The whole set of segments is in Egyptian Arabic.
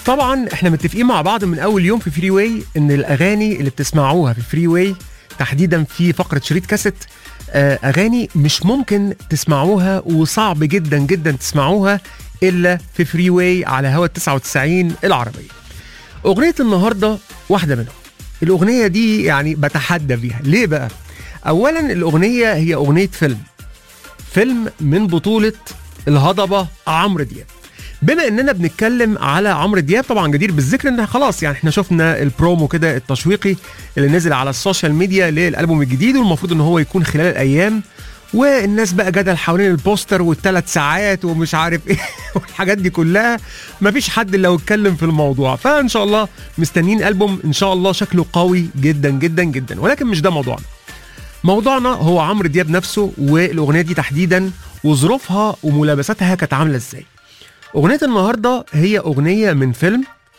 طبعا احنا متفقين مع بعض من اول يوم في فري واي ان الاغاني اللي بتسمعوها في فري واي تحديدا في فقره شريط كاسيت آه، اغاني مش ممكن تسمعوها وصعب جدا جدا تسمعوها الا في فري واي على هوا 99 العربيه اغنيه النهارده واحده منهم الاغنيه دي يعني بتحدى بيها ليه بقى اولا الاغنيه هي اغنيه فيلم فيلم من بطوله الهضبه عمرو دياب بما اننا بنتكلم على عمرو دياب طبعا جدير بالذكر ان خلاص يعني احنا شفنا البرومو كده التشويقي اللي نزل على السوشيال ميديا للالبوم الجديد والمفروض ان هو يكون خلال الايام والناس بقى جدل حوالين البوستر والثلاث ساعات ومش عارف ايه والحاجات دي كلها مفيش حد لو اتكلم في الموضوع فان شاء الله مستنيين البوم ان شاء الله شكله قوي جدا جدا جدا ولكن مش ده موضوعنا موضوعنا هو عمرو دياب نفسه والاغنيه دي تحديدا وظروفها وملابساتها كانت عامله ازاي اغنيه النهارده هي اغنيه من فيلم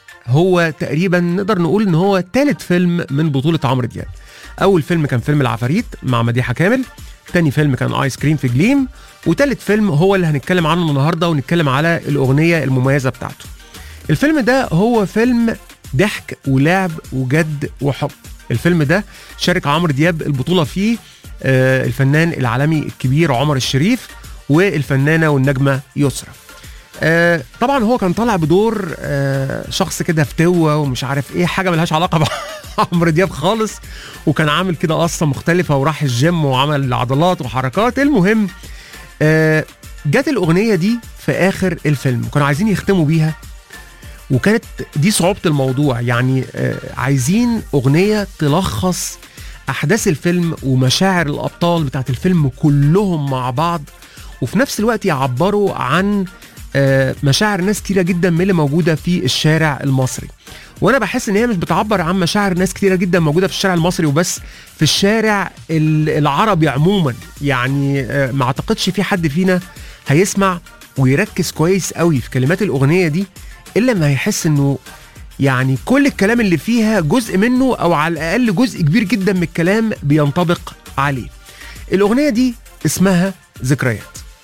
هو تقريبا نقدر نقول ان هو ثالث فيلم من بطوله عمرو دياب اول فيلم كان فيلم العفاريت مع مديحه كامل تاني فيلم كان ايس كريم في جليم وتالت فيلم هو اللي هنتكلم عنه النهارده ونتكلم على الاغنيه المميزه بتاعته الفيلم ده هو فيلم ضحك ولعب وجد وحب الفيلم ده شارك عمرو دياب البطوله فيه آه، الفنان العالمي الكبير عمر الشريف والفنانه والنجمه يسرا آه، طبعا هو كان طالع بدور آه، شخص كده فتوه ومش عارف ايه حاجه ملهاش علاقه بعمرو دياب خالص وكان عامل كده قصه مختلفه وراح الجيم وعمل عضلات وحركات المهم آه، جت الاغنيه دي في اخر الفيلم وكانوا عايزين يختموا بيها وكانت دي صعوبه الموضوع يعني آه، عايزين اغنيه تلخص احداث الفيلم ومشاعر الابطال بتاعت الفيلم كلهم مع بعض وفي نفس الوقت يعبروا عن آه، مشاعر ناس كتيره جدا من اللي موجوده في الشارع المصري وانا بحس ان هي مش بتعبر عن مشاعر ناس كتيره جدا موجوده في الشارع المصري وبس في الشارع ال- العربي عموما يعني آه، ما اعتقدش في حد فينا هيسمع ويركز كويس قوي في كلمات الاغنيه دي الا ما هيحس انه يعني كل الكلام اللي فيها جزء منه او على الاقل جزء كبير جدا من الكلام بينطبق عليه الاغنيه دي اسمها ذكريات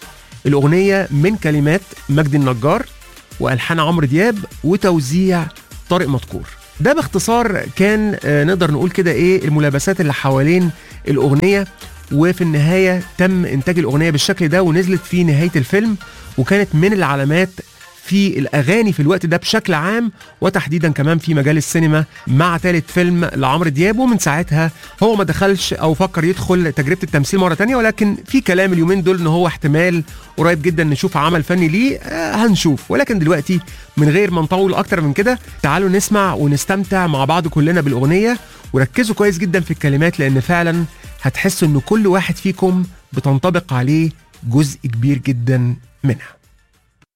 الأغنية من كلمات مجدي النجار وألحان عمرو دياب وتوزيع طارق مدكور ده باختصار كان آه، نقدر نقول كده ايه الملابسات اللي حوالين الأغنية وفي النهاية تم إنتاج الأغنية بالشكل ده ونزلت في نهاية الفيلم وكانت من العلامات في الاغاني في الوقت ده بشكل عام وتحديدا كمان في مجال السينما مع ثالث فيلم لعمرو دياب ومن ساعتها هو ما دخلش او فكر يدخل تجربه التمثيل مره تانية ولكن في كلام اليومين دول ان هو احتمال قريب جدا نشوف عمل فني ليه آه هنشوف ولكن دلوقتي من غير ما نطول اكتر من كده تعالوا نسمع ونستمتع مع بعض كلنا بالاغنيه وركزوا كويس جدا في الكلمات لان فعلا هتحسوا ان كل واحد فيكم بتنطبق عليه جزء كبير جدا منها